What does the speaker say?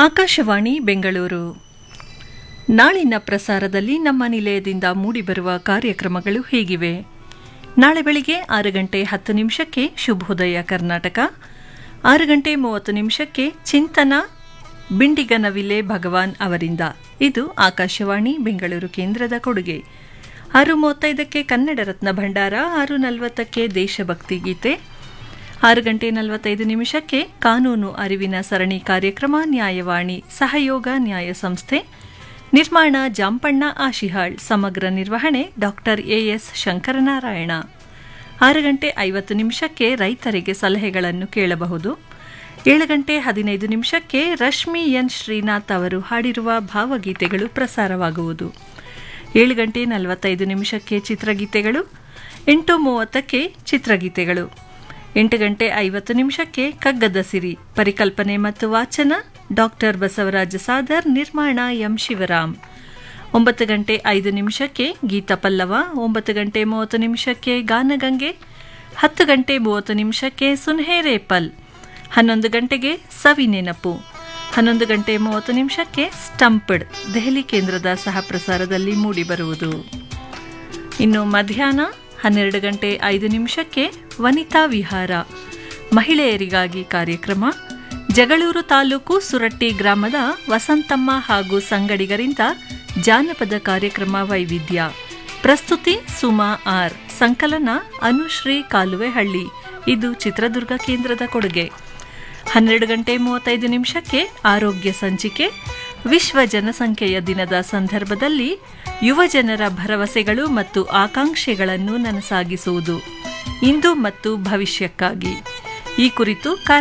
ಆಕಾಶವಾಣಿ ಬೆಂಗಳೂರು ನಾಳಿನ ಪ್ರಸಾರದಲ್ಲಿ ನಮ್ಮ ನಿಲಯದಿಂದ ಮೂಡಿಬರುವ ಕಾರ್ಯಕ್ರಮಗಳು ಹೀಗಿವೆ ನಾಳೆ ಬೆಳಿಗ್ಗೆ ಆರು ಗಂಟೆ ಹತ್ತು ನಿಮಿಷಕ್ಕೆ ಶುಭೋದಯ ಕರ್ನಾಟಕ ಆರು ಗಂಟೆ ಮೂವತ್ತು ನಿಮಿಷಕ್ಕೆ ಚಿಂತನ ಬಿಂಡಿಗನವಿಲೆ ಭಗವಾನ್ ಅವರಿಂದ ಇದು ಆಕಾಶವಾಣಿ ಬೆಂಗಳೂರು ಕೇಂದ್ರದ ಕೊಡುಗೆ ಆರು ಮೂವತ್ತೈದಕ್ಕೆ ಕನ್ನಡ ರತ್ನ ಭಂಡಾರ ಆರು ನಲವತ್ತಕ್ಕೆ ದೇಶಭಕ್ತಿ ಗೀತೆ ಆರು ಗಂಟೆ ನಲವತ್ತೈದು ನಿಮಿಷಕ್ಕೆ ಕಾನೂನು ಅರಿವಿನ ಸರಣಿ ಕಾರ್ಯಕ್ರಮ ನ್ಯಾಯವಾಣಿ ಸಹಯೋಗ ನ್ಯಾಯ ಸಂಸ್ಥೆ ನಿರ್ಮಾಣ ಜಾಂಪಣ್ಣ ಆಶಿಹಾಳ್ ಸಮಗ್ರ ನಿರ್ವಹಣೆ ಡಾಕ್ಟರ್ ಎಎಸ್ ಶಂಕರನಾರಾಯಣ ಆರು ಗಂಟೆ ಐವತ್ತು ನಿಮಿಷಕ್ಕೆ ರೈತರಿಗೆ ಸಲಹೆಗಳನ್ನು ಕೇಳಬಹುದು ಏಳು ಗಂಟೆ ಹದಿನೈದು ನಿಮಿಷಕ್ಕೆ ರಶ್ಮಿ ಎನ್ ಶ್ರೀನಾಥ್ ಅವರು ಹಾಡಿರುವ ಭಾವಗೀತೆಗಳು ಪ್ರಸಾರವಾಗುವುದು ಏಳು ಗಂಟೆ ನಲವತ್ತೈದು ನಿಮಿಷಕ್ಕೆ ಚಿತ್ರಗೀತೆಗಳು ಎಂಟು ಮೂವತ್ತಕ್ಕೆ ಚಿತ್ರಗೀತೆಗಳು ಎಂಟು ಗಂಟೆ ಐವತ್ತು ನಿಮಿಷಕ್ಕೆ ಕಗ್ಗದ ಸಿರಿ ಪರಿಕಲ್ಪನೆ ಮತ್ತು ವಾಚನ ಡಾಕ್ಟರ್ ಬಸವರಾಜ ಸಾದರ್ ನಿರ್ಮಾಣ ಎಂ ಶಿವರಾಮ್ ಒಂಬತ್ತು ಗಂಟೆ ಐದು ನಿಮಿಷಕ್ಕೆ ಗೀತ ಪಲ್ಲವ ಒಂಬತ್ತು ಗಂಟೆ ಮೂವತ್ತು ನಿಮಿಷಕ್ಕೆ ಗಾನಗಂಗೆ ಹತ್ತು ಗಂಟೆ ಮೂವತ್ತು ನಿಮಿಷಕ್ಕೆ ಸುನ್ಹೇರೇಪಲ್ ಹನ್ನೊಂದು ಗಂಟೆಗೆ ಸವಿ ನೆನಪು ಹನ್ನೊಂದು ಗಂಟೆ ಮೂವತ್ತು ನಿಮಿಷಕ್ಕೆ ಸ್ಟಂಪ್ಡ್ ದೆಹಲಿ ಕೇಂದ್ರದ ಸಹ ಪ್ರಸಾರದಲ್ಲಿ ಮೂಡಿಬರುವುದು ಇನ್ನು ಮಧ್ಯಾಹ್ನ ಹನ್ನೆರಡು ಗಂಟೆ ಐದು ನಿಮಿಷಕ್ಕೆ ವನಿತಾ ವಿಹಾರ ಮಹಿಳೆಯರಿಗಾಗಿ ಕಾರ್ಯಕ್ರಮ ಜಗಳೂರು ತಾಲೂಕು ಸುರಟ್ಟಿ ಗ್ರಾಮದ ವಸಂತಮ್ಮ ಹಾಗೂ ಸಂಗಡಿಗರಿಂದ ಜಾನಪದ ಕಾರ್ಯಕ್ರಮ ವೈವಿಧ್ಯ ಪ್ರಸ್ತುತಿ ಸುಮಾ ಆರ್ ಸಂಕಲನ ಅನುಶ್ರೀ ಕಾಲುವೆಹಳ್ಳಿ ಇದು ಚಿತ್ರದುರ್ಗ ಕೇಂದ್ರದ ಕೊಡುಗೆ ಹನ್ನೆರಡು ಗಂಟೆ ಮೂವತ್ತೈದು ನಿಮಿಷಕ್ಕೆ ಆರೋಗ್ಯ ಸಂಚಿಕೆ ವಿಶ್ವ ಜನಸಂಖ್ಯೆಯ ದಿನದ ಸಂದರ್ಭದಲ್ಲಿ ಯುವಜನರ ಭರವಸೆಗಳು ಮತ್ತು ಆಕಾಂಕ್ಷೆಗಳನ್ನು ನನಸಾಗಿಸುವುದು ಇಂದು ಮತ್ತು ಭವಿಷ್ಯಕ್ಕಾಗಿ ಈ ಕುರಿತು